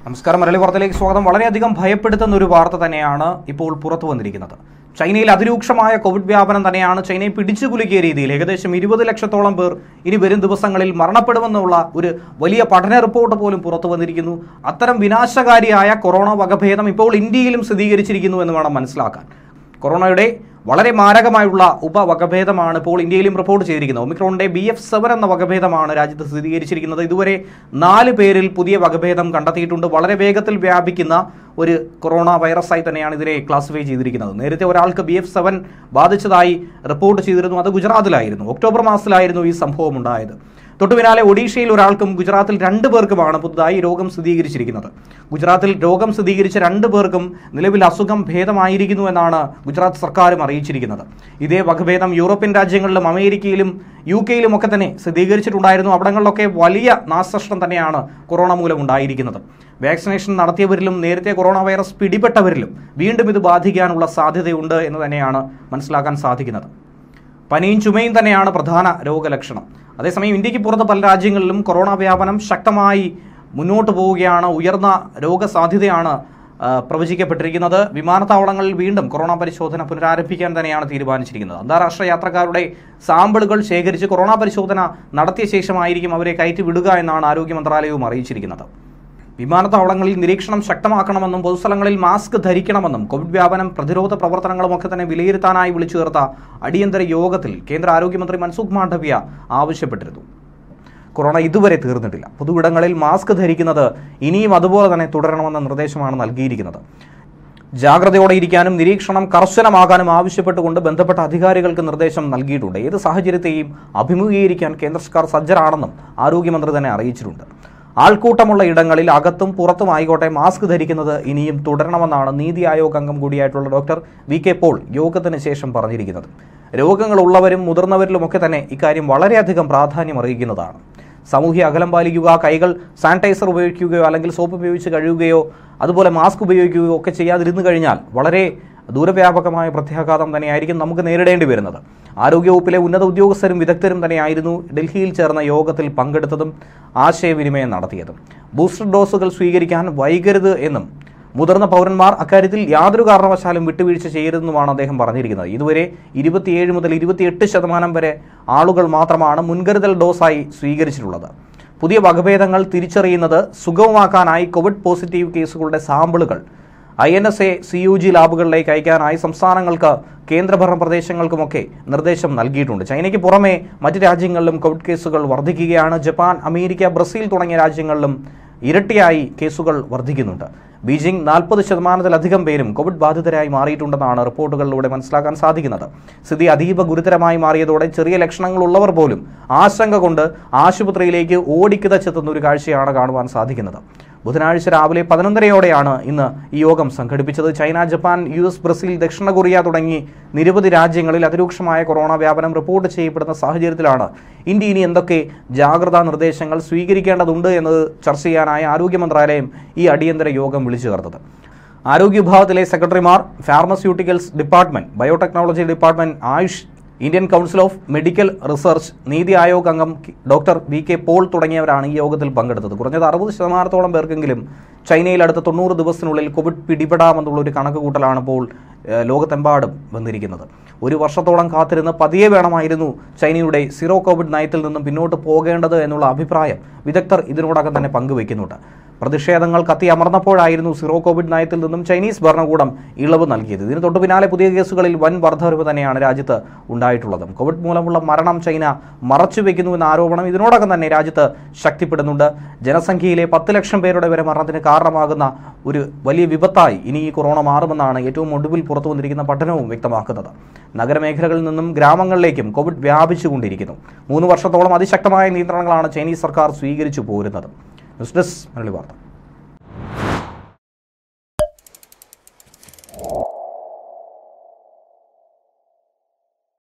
നമസ്കാരം മലയാളി വാർത്തയിലേക്ക് സ്വാഗതം വളരെയധികം ഭയപ്പെടുത്തുന്ന ഒരു വാർത്ത തന്നെയാണ് ഇപ്പോൾ പുറത്തു വന്നിരിക്കുന്നത് ചൈനയിൽ അതിരൂക്ഷമായ കോവിഡ് വ്യാപനം തന്നെയാണ് ചൈനയെ പിടിച്ചുകുലുക്കിയ രീതിയിൽ ഏകദേശം ഇരുപത് ലക്ഷത്തോളം പേർ ഇനി വരും ദിവസങ്ങളിൽ മരണപ്പെടുമെന്നുള്ള ഒരു വലിയ പഠന റിപ്പോർട്ട് പോലും പുറത്തു വന്നിരിക്കുന്നു അത്തരം വിനാശകാരിയായ കൊറോണ വകഭേദം ഇപ്പോൾ ഇന്ത്യയിലും സ്ഥിരീകരിച്ചിരിക്കുന്നു എന്ന് വേണം മനസ്സിലാക്കാൻ കൊറോണയുടെ വളരെ മാരകമായുള്ള ഉപവകഭേദമാണ് ഇപ്പോൾ ഇന്ത്യയിലും റിപ്പോർട്ട് ചെയ്തിരിക്കുന്നത് ഒമിക്രോണിന്റെ ബി എഫ് സെവൻ എന്ന വകഭേദമാണ് രാജ്യത്ത് സ്ഥിരീകരിച്ചിരിക്കുന്നത് ഇതുവരെ നാല് പേരിൽ പുതിയ വകഭേദം കണ്ടെത്തിയിട്ടുണ്ട് വളരെ വേഗത്തിൽ വ്യാപിക്കുന്ന ഒരു കൊറോണ വൈറസായി തന്നെയാണ് ഇതിനെ ക്ലാസിഫൈ ചെയ്തിരിക്കുന്നത് നേരത്തെ ഒരാൾക്ക് ബി എഫ് സെവൻ ബാധിച്ചതായി റിപ്പോർട്ട് ചെയ്തിരുന്നു അത് ഗുജറാത്തിലായിരുന്നു ഒക്ടോബർ മാസത്തിലായിരുന്നു ഈ സംഭവം ഉണ്ടായത് തൊട്ടു പിന്നാലെ ഒഡീഷയിൽ ഒരാൾക്കും ഗുജറാത്തിൽ രണ്ട് പേർക്കുമാണ് പുതുതായി രോഗം സ്ഥിരീകരിച്ചിരിക്കുന്നത് ഗുജറാത്തിൽ രോഗം സ്ഥിരീകരിച്ച രണ്ട് പേർക്കും നിലവിൽ അസുഖം ഭേദമായിരിക്കുന്നു എന്നാണ് ഗുജറാത്ത് സർക്കാരും അറിയിച്ചിരിക്കുന്നത് ഇതേ വകഭേദം യൂറോപ്യൻ രാജ്യങ്ങളിലും അമേരിക്കയിലും യു കെയിലും ഒക്കെ തന്നെ സ്ഥിരീകരിച്ചിട്ടുണ്ടായിരുന്നു അവിടങ്ങളിലൊക്കെ വലിയ നാശനഷ്ടം തന്നെയാണ് കൊറോണ മൂലം ഉണ്ടായിരിക്കുന്നത് വാക്സിനേഷൻ നടത്തിയവരിലും നേരത്തെ കൊറോണ വൈറസ് പിടിപെട്ടവരിലും വീണ്ടും ഇത് ബാധിക്കാനുള്ള സാധ്യതയുണ്ട് എന്ന് തന്നെയാണ് മനസ്സിലാക്കാൻ സാധിക്കുന്നത് പനിയും ചുമയും തന്നെയാണ് പ്രധാന രോഗലക്ഷണം അതേസമയം ഇന്ത്യക്ക് പുറത്ത് പല രാജ്യങ്ങളിലും കൊറോണ വ്യാപനം ശക്തമായി മുന്നോട്ട് പോവുകയാണ് ഉയർന്ന രോഗസാധ്യതയാണ് ആ, പ്രവചിക്കപ്പെട്ടിരിക്കുന്നത് വിമാനത്താവളങ്ങളിൽ വീണ്ടും കൊറോണ പരിശോധന പുനരാരംഭിക്കാൻ തന്നെയാണ് തീരുമാനിച്ചിരിക്കുന്നത് അന്താരാഷ്ട്ര യാത്രക്കാരുടെ സാമ്പിളുകൾ ശേഖരിച്ച് കൊറോണ പരിശോധന നടത്തിയ ശേഷമായിരിക്കും അവരെ കയറ്റി വിടുക എന്നാണ് ആരോഗ്യ മന്ത്രാലയവും അറിയിച്ചിരിക്കുന്നത് വിമാനത്താവളങ്ങളിൽ നിരീക്ഷണം ശക്തമാക്കണമെന്നും പൊതുസ്ഥലങ്ങളിൽ മാസ്ക് ധരിക്കണമെന്നും കോവിഡ് വ്യാപനം പ്രതിരോധ പ്രവർത്തനങ്ങളുമൊക്കെ തന്നെ വിലയിരുത്താനായി വിളിച്ചു ചേർത്ത അടിയന്തര യോഗത്തിൽ കേന്ദ്ര ആരോഗ്യമന്ത്രി മൻസുഖ് മാണ്ഡവ്യ ആവശ്യപ്പെട്ടിരുന്നു കൊറോണ ഇതുവരെ തീർന്നിട്ടില്ല പൊതുവിടങ്ങളിൽ മാസ്ക് ധരിക്കുന്നത് ഇനിയും അതുപോലെ തന്നെ തുടരണമെന്ന നിർദ്ദേശമാണ് നൽകിയിരിക്കുന്നത് ജാഗ്രതയോടെ ഇരിക്കാനും നിരീക്ഷണം കർശനമാകാനും ആവശ്യപ്പെട്ടുകൊണ്ട് ബന്ധപ്പെട്ട അധികാരികൾക്ക് നിർദ്ദേശം നൽകിയിട്ടുണ്ട് ഏത് സാഹചര്യത്തെയും അഭിമുഖീകരിക്കാൻ കേന്ദ്ര സർക്കാർ സജ്ജരാണെന്നും ആരോഗ്യമന്ത്രി തന്നെ അറിയിച്ചിട്ടുണ്ട് ആൾക്കൂട്ടമുള്ള ഇടങ്ങളിൽ അകത്തും പുറത്തും ആയിക്കോട്ടെ മാസ്ക് ധരിക്കുന്നത് ഇനിയും തുടരണമെന്നാണ് നീതി ആയോഗ് അംഗം കൂടിയായിട്ടുള്ള ഡോക്ടർ വി കെ പോൾ യോഗത്തിന് ശേഷം പറഞ്ഞിരിക്കുന്നത് രോഗങ്ങളുള്ളവരും മുതിർന്നവരിലുമൊക്കെ തന്നെ ഇക്കാര്യം വളരെയധികം പ്രാധാന്യം അറിയിക്കുന്നതാണ് സാമൂഹ്യ അകലം പാലിക്കുക കൈകൾ സാനിറ്റൈസർ ഉപയോഗിക്കുകയോ അല്ലെങ്കിൽ സോപ്പ് ഉപയോഗിച്ച് കഴുകുകയോ അതുപോലെ മാസ്ക് ഉപയോഗിക്കുകയോ ഒക്കെ ചെയ്യാതിരുന്നു കഴിഞ്ഞാൽ വളരെ ദൂരവ്യാപകമായ പ്രത്യാഘാതം തന്നെയായിരിക്കും നമുക്ക് നേരിടേണ്ടി വരുന്നത് ആരോഗ്യവകുപ്പിലെ ഉന്നത ഉദ്യോഗസ്ഥരും വിദഗ്ധരും തന്നെയായിരുന്നു ഡൽഹിയിൽ ചേർന്ന യോഗത്തിൽ പങ്കെടുത്തതും ആശയവിനിമയം നടത്തിയതും ബൂസ്റ്റർ ഡോസുകൾ സ്വീകരിക്കാൻ വൈകരുത് എന്നും മുതിർന്ന പൗരന്മാർ അക്കാര്യത്തിൽ യാതൊരു കാരണവശാലും വിട്ടുവീഴ്ച ചെയ്യരുതെന്നുമാണ് അദ്ദേഹം പറഞ്ഞിരിക്കുന്നത് ഇതുവരെ ഇരുപത്തിയേഴ് മുതൽ ഇരുപത്തിയെട്ട് ശതമാനം വരെ ആളുകൾ മാത്രമാണ് മുൻകരുതൽ ഡോസായി സ്വീകരിച്ചിട്ടുള്ളത് പുതിയ വകഭേദങ്ങൾ തിരിച്ചറിയുന്നത് സുഗമമാക്കാനായി കോവിഡ് പോസിറ്റീവ് കേസുകളുടെ സാമ്പിളുകൾ I N S A C U G ലാബുകളിലേക്ക് അയക്കാനായി സംസ്ഥാനങ്ങൾക്ക് കേന്ദ്രഭരണ പ്രദേശങ്ങൾക്കുമൊക്കെ നിർദ്ദേശം നൽകിയിട്ടുണ്ട് ചൈനയ്ക്ക് പുറമെ മറ്റ് രാജ്യങ്ങളിലും കോവിഡ് കേസുകൾ വർദ്ധിക്കുകയാണ് ജപ്പാൻ അമേരിക്ക ബ്രസീൽ തുടങ്ങിയ രാജ്യങ്ങളിലും ഇരട്ടിയായി കേസുകൾ വർദ്ധിക്കുന്നുണ്ട് ബീജിംഗ് നാൽപ്പത് ശതമാനത്തിലധികം പേരും കോവിഡ് ബാധിതരായി മാറിയിട്ടുണ്ടെന്നാണ് റിപ്പോർട്ടുകളിലൂടെ മനസ്സിലാക്കാൻ സാധിക്കുന്നത് സ്ഥിതി അതീവ ഗുരുതരമായി മാറിയതോടെ ചെറിയ ലക്ഷണങ്ങളുള്ളവർ പോലും ആശങ്ക കൊണ്ട് ആശുപത്രിയിലേക്ക് ഓടിക്കിതച്ചെത്തുന്ന ഒരു കാഴ്ചയാണ് കാണുവാൻ സാധിക്കുന്നത് ബുധനാഴ്ച രാവിലെ പതിനൊന്നരയോടെയാണ് ഇന്ന് ഈ യോഗം സംഘടിപ്പിച്ചത് China Japan U S Brazil ദക്ഷിണ കൊറിയ തുടങ്ങി നിരവധി രാജ്യങ്ങളിൽ അതിരൂക്ഷമായ കൊറോണ വ്യാപനം റിപ്പോർട്ട് ചെയ്യപ്പെടുന്ന സാഹചര്യത്തിലാണ് ഇന്ത്യ ഇനി എന്തൊക്കെ ജാഗ്രതാ നിർദ്ദേശങ്ങൾ സ്വീകരിക്കേണ്ടതുണ്ട് എന്നത് ചർച്ച ചെയ്യാനായി ആരോഗ്യ മന്ത്രാലയം ഈ അടിയന്തര യോഗം വിളിച്ചു ചേർത്തത് ആരോഗ്യ വിഭാഗത്തിലെ സെക്രട്ടറിമാർ pharmaceuticals department biotechnology department AYUSH Indian council of medical research NITI Aayog അംഗം ഡോക്ടർ വി കെ പോൾ തുടങ്ങിയവരാണ് ഈ യോഗത്തിൽ പങ്കെടുത്തത് കുറഞ്ഞത് അറുപത് ശതമാനത്തോളം പേർക്കെങ്കിലും ചൈനയിൽ അടുത്ത തൊണ്ണൂറ് ദിവസത്തിനുള്ളിൽ കോവിഡ് പിടിപെടാമെന്നുള്ള ഒരു കണക്കുകൂട്ടലാണ് ഇപ്പോൾ ഏഹ്, ലോകത്തെമ്പാടും വന്നിരിക്കുന്നത് ഒരു വർഷത്തോളം കാത്തിരുന്ന് പതിയെ വേണമായിരുന്നു ചൈനയുടെ സീറോ കോവിഡ് നയത്തിൽ നിന്നും പിന്നോട്ട് പോകേണ്ടത് എന്നുള്ള അഭിപ്രായം വിദഗ്ധർ ഇതിനോടകം തന്നെ പങ്കുവയ്ക്കുന്നുണ്ട് പ്രതിഷേധങ്ങൾ കത്തിയമർന്നപ്പോഴായിരുന്നു സീറോ കോവിഡ് നയത്തിൽ നിന്നും ചൈനീസ് ഭരണകൂടം ഇളവ് നൽകിയത് ഇതിന് തൊട്ടു പിന്നാലെ പുതിയ കേസുകളിൽ വൻ വർധനവ് തന്നെയാണ് രാജ്യത്ത് ഉണ്ടായിട്ടുള്ളത് കോവിഡ് മൂലമുള്ള മരണം ചൈന മറച്ചുവെക്കുന്നുവെന്ന ആരോപണം ഇതിനോടകം തന്നെ രാജ്യത്ത് ശക്തിപ്പെടുന്നുണ്ട് ജനസംഖ്യയിലെ പത്ത് ലക്ഷം പേരുടെ വരെ മരണത്തിന് കാരണമാകുന്ന ഒരു വലിയ വിപത്തായി ഇനി ഈ കൊറോണ മാറുമെന്നാണ് ഏറ്റവും ഒടുവിൽ പുറത്തു വന്നിരിക്കുന്ന പഠനവും വ്യക്തമാക്കുന്നത് നഗരമേഖലകളിൽ നിന്നും ഗ്രാമങ്ങളിലേക്കും കോവിഡ് വ്യാപിച്ചുകൊണ്ടിരിക്കുന്നു മൂന്ന് വർഷത്തോളം അതിശക്തമായ നിയന്ത്രണങ്ങളാണ് ചൈനീസ് സർക്കാർ സ്വീകരിച്ചു പോരുന്നത് ന്യൂസ് ഡെസ്ക് മലയാളി വാർത്ത